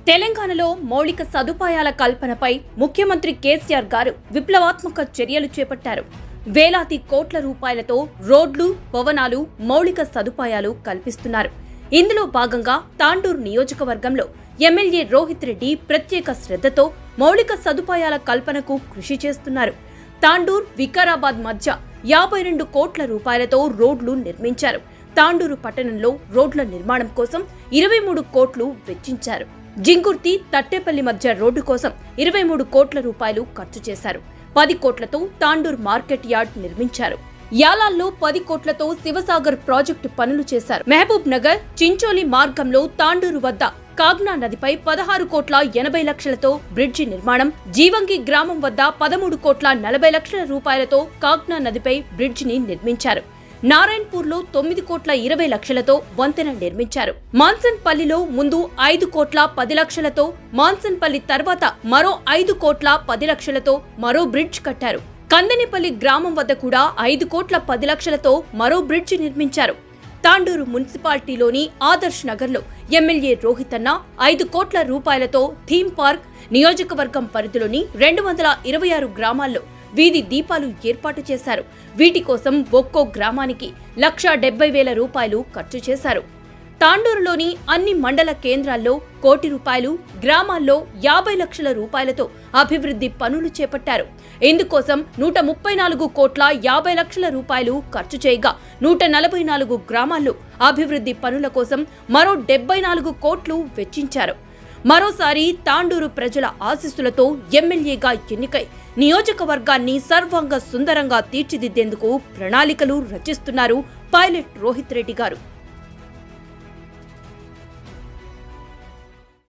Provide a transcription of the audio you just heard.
తెలంగాణలో మౌలిక సదుపాయాల కల్పనపై ముఖ్యమంత్రి కేసీఆర్ గారు విప్లవాత్మక చర్యలు చేపట్టారు వేలాది కోట్ల రూపాయలతో రోడ్లు భవనాలు మౌలిక సదుపాయాలు కల్పిస్తున్నారు ఇందులో భాగంగా తాండూరు నియోజకవర్గంలో ఎమ్మెల్యే రోహిత్ రెడ్డి ప్రత్యేక శ్రద్ధతో మౌలిక సదుపాయాల కల్పనకు కృషి చేస్తున్నారు తాండూర్ వికారాబాద్ మధ్య యాభై రెండు కోట్ల రూపాయలతో రోడ్లు నిర్మించారు తాండూరు పట్టణంలో రోడ్ల నిర్మాణం కోసం ఇరవై మూడు కోట్లు వెచ్చించారు జింగుర్తి తట్టేపల్లి మధ్య రోడ్డు కోసం ఇరవై మూడు కోట్ల రూపాయలు ఖర్చు చేశారు పది కోట్లతో తాండూర్ మార్కెట్ యార్డ్ నిర్మించారు యాలాల్లో పది కోట్లతో శివసాగర్ ప్రాజెక్టు పనులు చేశారు మహబూబ్ నగర్ చించోలి మార్గంలో తాండూరు వద్ద కాగ్నా నదిపై పదహారు కోట్ల ఎనభై లక్షలతో బ్రిడ్జి నిర్మాణం జీవంగి గ్రామం వద్ద పదమూడు కోట్ల నలభై లక్షల రూపాయలతో కాగ్నా నదిపై బ్రిడ్జిని నిర్మించారు నారాయణపూర్లో తొమ్మిది కోట్ల ఇరవై లక్షలతో వంతెన నిర్మించారు మాన్సన్పల్లిలో ముందు ఐదు కోట్ల పది లక్షలతో మాన్సన్పల్లి తర్వాత మరో ఐదు కోట్ల పది లక్షలతో మరో బ్రిడ్జ్ కట్టారు కందనిపల్లి గ్రామం వద్ద కూడా ఐదు కోట్ల పది లక్షలతో మరో బ్రిడ్జ్ నిర్మించారు తాండూరు మున్సిపాలిటీలోని ఆదర్శ్ నగర్లో ఎమ్మెల్యే రోహిత్ అన్న ఐదు కోట్ల రూపాయలతో థీమ్ పార్క్ నియోజకవర్గం పరిధిలోని రెండు వందల ఇరవై ఆరు గ్రామాల్లో వీధి దీపాలు ఏర్పాటు చేశారు వీటి కోసం ఒక్కో గ్రామానికి లక్ష డెబ్బై వేల రూపాయలు ఖర్చు చేశారు తాండూరులోని అన్ని మండల కేంద్రాల్లో కోటి రూపాయలు గ్రామాల్లో యాభై లక్షల రూపాయలతో అభివృద్ధి పనులు చేపట్టారు ఇందుకోసం నూట ముప్పై నాలుగు కోట్ల యాభై లక్షల రూపాయలు ఖర్చు చేయగా నూట నలభై నాలుగు గ్రామాల్లో అభివృద్ధి పనుల కోసం మరో డెబ్బై నాలుగు కోట్లు వెచ్చించారు మరోసారి తాండూరు ప్రజల ఆశీస్సులతో ఎమ్మెల్యేగా ఎన్నికై నియోజకవర్గాన్ని సర్వాంగ సుందరంగా తీర్చిదిద్దేందుకు ప్రణాళికలు రచిస్తున్నారు పైలట్ రోహిత్ రెడ్డి గారు